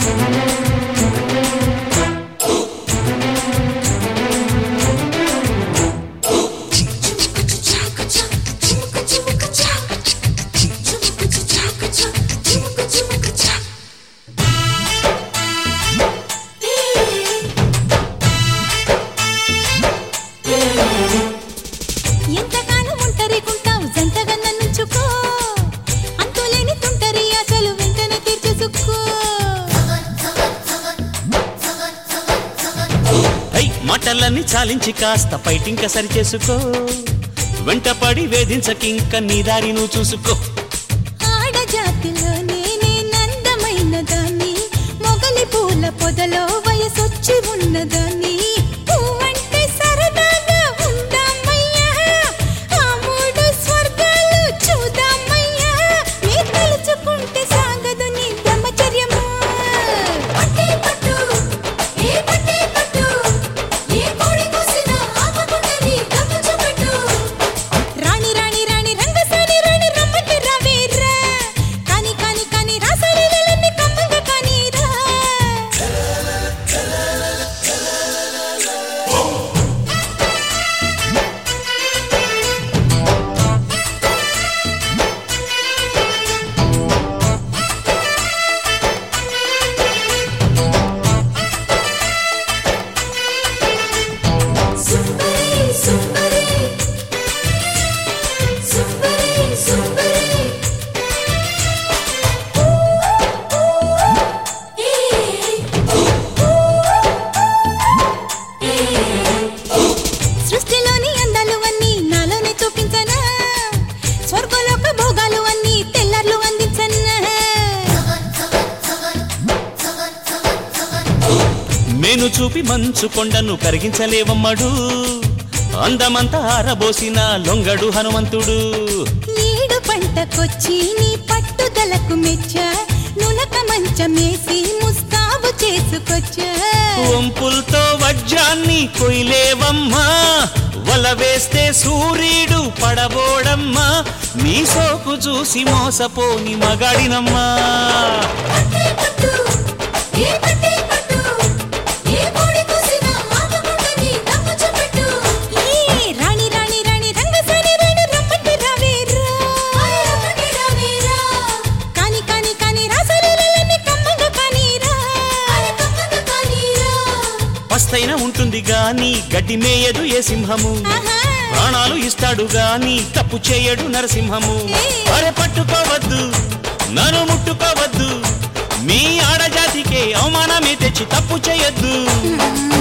ఎంతగానో ఒంటరిగుంటావు జంటగా నన్నుంచుకో అంతులేని తుంటరి అసలు వెంటనే తీర్చేసుకో ఐ మాటలన్నీ చాలించి కాస్త ఫైటింగ్ సరి చేసుకో వెంటపడి వేధించకింక నీ దారి నువ్వు చూసుకో ఆడజాతిలో నేనే నందమైన దాన్ని మొగలి పూల పొదలో వయసొచ్చి ఉన్నదాన్ని పువ్వంటే సరదాగా ఉందామయ్యా ఆ మూడు స్వర్గాలు చూద్దామయ్యా నీ తలుచుకుంటే సాగదు నీ బ్రహ్మచర్యము పట్టే పట్టు ఏ పట్టే పట్టు ఏ కోడి కూసినా ఆపకుండా నీ దమ్ము చూపెట్టు రాణి రాణి రాణి రంగసాని రాణి రమ్మంటే రావేరా కాని కాని కాని రాసలీలన్నీ కమ్మంగా కానీరా సుందరి సుందరి సుందరి సుందరి సృష్టిలోని అందాలు అన్నీ నాలోనే చూపించనా స్వర్గలోక భోగాలు అన్నీ తెల్లర్లు అందించనా మేను చూపి మంచు కొండను కరిగించలేవమ్మడు అందమంతా ఆరబోసిన లొంగడు హనుమంతుడు ఈడు పంటకొచ్చి నీ పట్టుదలకు మెచ్చా నులక మంచమేసి ముస్తాబు చేసుకొచ్చా వంపులతో వజ్రాన్ని కొయ్యలేవమ్మా వల వేస్తే సూర్యుడు పడబోడమ్మా నీ సోకు చూసి మోసపోని మగాడినమ్మా పట్టే పట్టు, ఏ పట్టే పట్టు, ఏ కోడి కూసినా ఆపకుండా నీ దమ్ము చూపెట్టు. ఏ రాణి రాణి రాణి రంగసాని రాణి రమ్మంటే రావేరా. కాని కాని కాని రాసలీలన్నీ కమ్మంగా కానీరా. పస్తైన ఉంటుంది గాని గడ్డి మేయదు ఏ సింహము ఆహా. ప్రాణాలు ఇస్తాడు గాని తప్పు చేయడు నరసింహము అరే పట్టుకోవద్దు నన్ను ముట్టుకోవద్దు మీ ఆడజాతికే అవమానమే తెచ్చి తప్పు చేయొద్దు